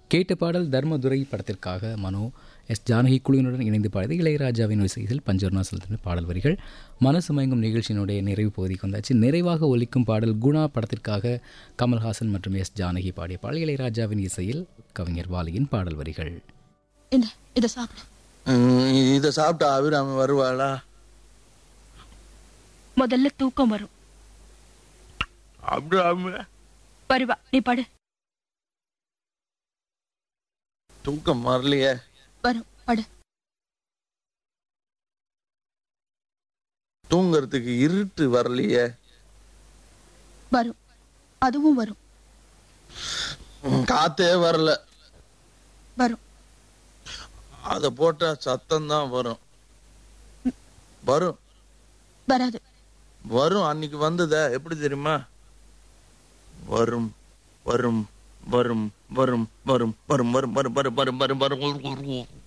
கேட்ட பாடல் தர்மதுரை படத்திற்காக மனோ எஸ் ஜானகி குழுவினுடன் இணைந்து பாடியது இளையராஜாவின் இசையில் பஞ்சவர்ணா செலுத்தின பாடல் வரிகள் மனசு மயங்கும் நிகழ்ச்சியினுடைய நிறைவு பகுதிக்கு வந்தாச்சு நிறைவாக ஒலிக்கும் பாடல் குணா படத்திற்காக கமல்ஹாசன் மற்றும் எஸ் ஜானகி பாடிய பாடல் இளையராஜாவின் இசையில் கவிஞர் வாலியின் பாடல் வரிகள் இந்த இதை சாப்பிடு ம், இத சாப்பிட்டா அபிராமி வருவாளா முதல்ல தூக்கம் வரும் அபிராமி வருவா நீ படு தூக்கம் வரலையே வரும் படு தூங்கறதுக்கு இருட்டு வரலையே வரும் அதுவும் வரும் ம், காத்தே வரல வரும் அத போட்டா சத்தம் தான் வரும் வரும் வராது வரும் அன்னைக்கு வந்ததே எப்படி தெரியுமா வரும் வரும் வரும் வரும் வரும் வரும் வரும் வரும் வரும் வரும் வரும் வரும்